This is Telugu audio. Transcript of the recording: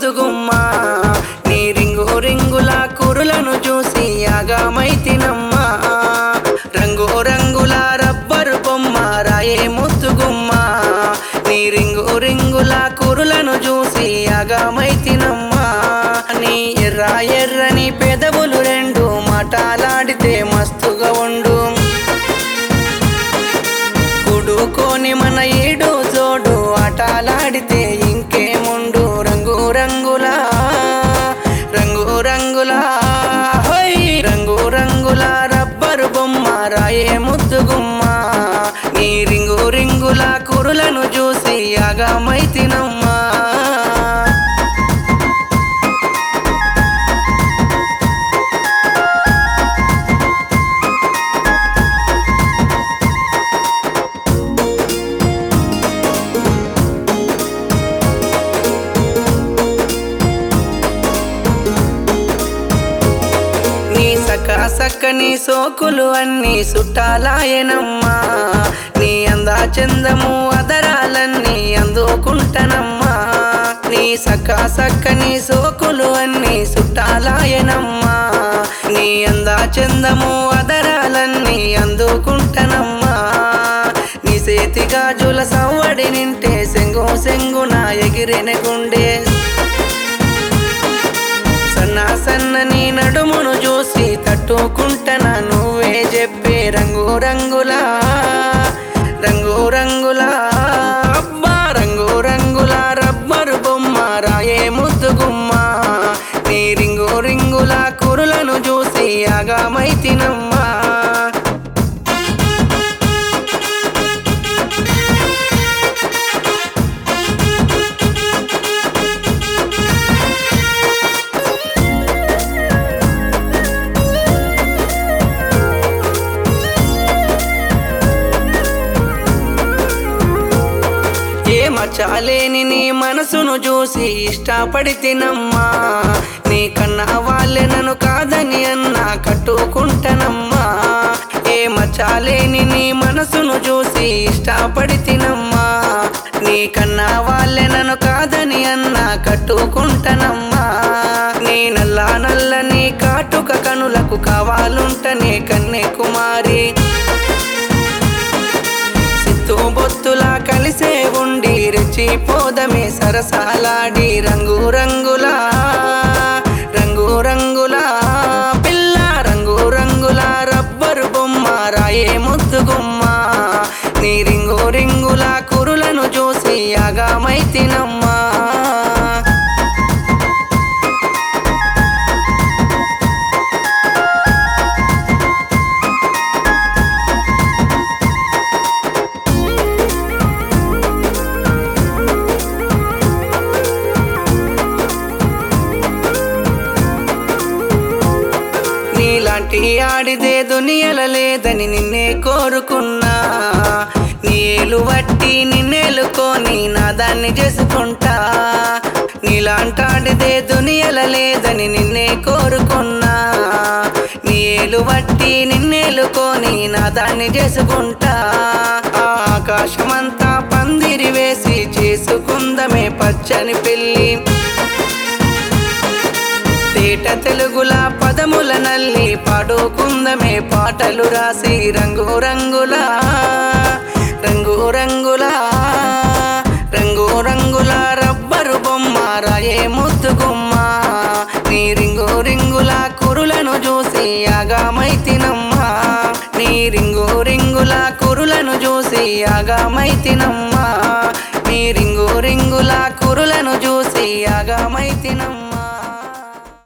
ముద్దుగుమ్మ నీ రింగు రింగుల కురులను చూసి యాగమైతినమ్మ రంగు రంగుల రబ్బరు బొమ్మ రాయే ముద్దుగుమ్మ నీ రింగు రింగుల కురులను చూసి యాగమైతినమ్మ నీ ఎర్ర ఎర్రని పెదవులు రెండు మాటలాడితే మస్తుగా ఉండు కుడుకోని మన ఏడు జోడు ఆటలాడితే ఇంకేముండు రంగు రంగుల రంగు రంగుల హోయ్ రంగు రంగుల రబ్బరు బొమ్మ రాయే ముద్దుగుమ్మ నీ రింగు రింగుల కురులను చూసి యాగమైతినమ్మా నీ సక్క సక్కని సోకులు అన్ని సుట్టాలాయనమ్మా నీ అందా చందము అదరాలన్నీ అందుకుంటనమ్మా నీ సక్క సక్కని సోకులు అన్ని సుట్టాలాయనమ్మా నీ అందా చందము అదరాలన్నీ అందుకుంటనమ్మా నీ చేతి గాజుల సవ్వడి నింటే సెంగు సెంగున ఎగిరిన గుండె సన్న సన్నని నడుమును చూసి తట్టుకుంటనా నువ్వే చెప్పే రంగు రంగుల రంగు రంగుల అబ్బా రంగు రంగుల రబ్బరు బొమ్మ రాయే ముద్దుగుమ్మ నీ రింగు రింగుల కురులను చూసి ఆగామైతినమ్మా ఏ మచాలేని నీ మనసును చూసి ఇష్టపడి తినమ్మా నీ కన్నా వాళ్ళే నన్ను కాదని అన్నా కట్టుకుంటానమ్మా ఏ మచాలేని నీ మనసును చూసి ఇష్టపడి తినమ్మా నీ కన్నా వాళ్ళే నన్ను కాదని అన్నా కట్టుకుంటానమ్మా నీ నల్ల నల్లని కాటుక కనులకు కావాలుంటనే కన్నె కుమారి సిత్తు బొత్తులా కలిసే ఉండి రెచ్చిపోదమే సరసాలాడి రంగు రంగుల రంగు రంగుల పిల్ల రంగు రంగుల రబ్బరు బొమ్మ రాయే ముద్దుగుమ్మ నీ రింగు రింగుల కురులను చూసి యాగమైతినమ్మా నీలాంటి ఆడిదే దునియల లేదని నిన్నే కోరుకున్నా నీలు వట్టి నిన్నేలుకొని నా దాన్ని చేసుకుంటా నీలాంటి ఆడిదే దునియల లేదని నిన్నే కోరుకున్నా నీలు వట్టి నిన్నేలుకొని నా దాన్ని చేసుకుంటా ఆకాశమంతా పందిరి వేసి చేసుకుందమే పచ్చని పెళ్ళి తేట తెలుగుల పదముల నల్లి పాడుకుందమే పాటలు రాసి రంగు రంగుల రంగు రంగుల రంగు రంగుల రబ్బరు బొమ్మ రాయే ముద్దుగుమ్మ నీ రింగు రింగుల కురులను చూసి యాగమైతినమ్మా నీ రింగు రింగుల కురులను చూసి యాగమైతినమ్మా నీ రింగు రింగుల కురులను చూసి యాగమైతినమ్మా